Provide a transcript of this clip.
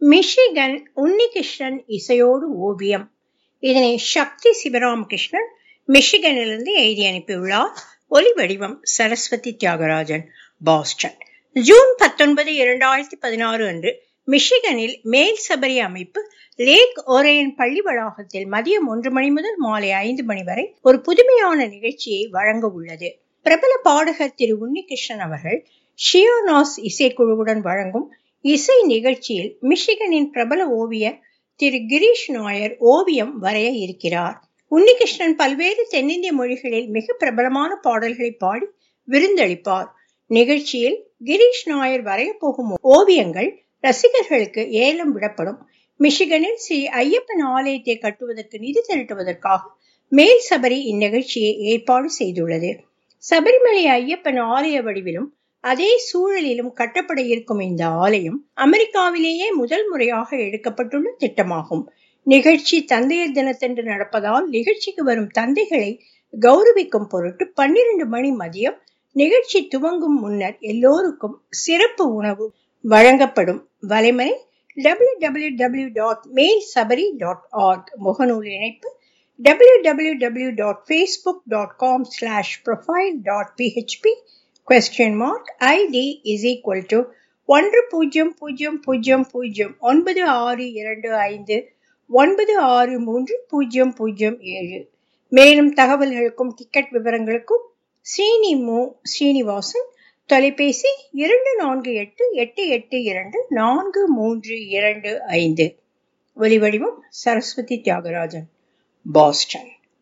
Michigan Unnikrishnan இசையோடு ஓவியம் இதனை சக்தி சிவராமகிருஷ்ணன் மிஷிகனிலிருந்து எழுதி அனுப்பியுள்ளார் ஒலி வடிவம் சரஸ்வதி தியாகராஜன் பாஸ்டன் ஜூன் பத்தொன்பது இரண்டாயிரத்தி பதினாறு அன்று மிஷிகனில் மேல் சபரி அமைப்பு லேக் ஓரையன் பள்ளி வளாகத்தில் மதியம் ஒன்று மணி முதல் மாலை ஐந்து மணி வரை ஒரு புதுமையான நிகழ்ச்சியை வழங்க உள்ளது பிரபல பாடகர் திரு உன்னிகிருஷ்ணன் அவர்கள் ஷியோனாஸ் இசைக்குழுவுடன் வழங்கும் இசை நிகழ்ச்சியில் மிஷிகனின் பிரபல ஓவியர் திரு கிரீஷ் நாயர் ஓவியம் வரைய இருக்கிறார் உன்னிகிருஷ்ணன் பல்வேறு தென்னிந்திய மொழிகளில் மிக பிரபலமான பாடல்களை பாடி விருந்தளிப்பார் நிகழ்ச்சியில் கிரீஷ் நாயர் வரைய போகும் ஓவியங்கள் ரசிகர்களுக்கு ஏலம் விடப்படும் மிஷிகனில் ஸ்ரீ ஐயப்பன் ஆலயத்தை கட்டுவதற்கு நிதி திரட்டுவதற்காக மேல் சபரி இந்நிகழ்ச்சியை ஏற்பாடு செய்துள்ளது சபரிமலை ஐயப்பன் ஆலய வடிவிலும் அதே சூழலிலும் கட்டப்பட இருக்கும் இந்த ஆலயம் அமெரிக்காவிலேயே முதல் முறையாக எடுக்கப்பட்டுள்ள திட்டமாகும் நிகழ்ச்சி தந்தையர் தினத்தன்று நடப்பதால் நிகழ்ச்சிக்கு வரும் தந்தைகளை கௌரவிக்கும் பொருட்டு பன்னிரண்டு மணி மதியம் நிகழ்ச்சி துவங்கும் முன்னர் எல்லோருக்கும் சிறப்பு உணவு வழங்கப்படும் வலைமனை W W W dot mail Sabari dot org முகநூல் இணைப்பு W W W dot Facebook dot com slash profile dot PHP question mark ID is equal to ஒன்று பூஜ்ஜியம் பூஜ்ஜியம் பூஜ்ஜியம் பூஜ்ஜியம் ஒன்பது ஆறு இரண்டு ஐந்து ஒன்பது ஆறு மூன்று பூஜ்ஜியம் பூஜ்ஜியம் ஏழு மேலும் தகவல்களுக்கும் டிக்கெட் விவரங்களுக்கும் ஸ்ரீனி மு ஸ்ரீனிவாசன் தொலைபேசி இரண்டு நான்கு எட்டு எட்டு எட்டு இரண்டு நான்கு மூன்று இரண்டு ஐந்து ஒலிவடிவம் சரஸ்வதி தியாகராஜன் பாஸ்டன்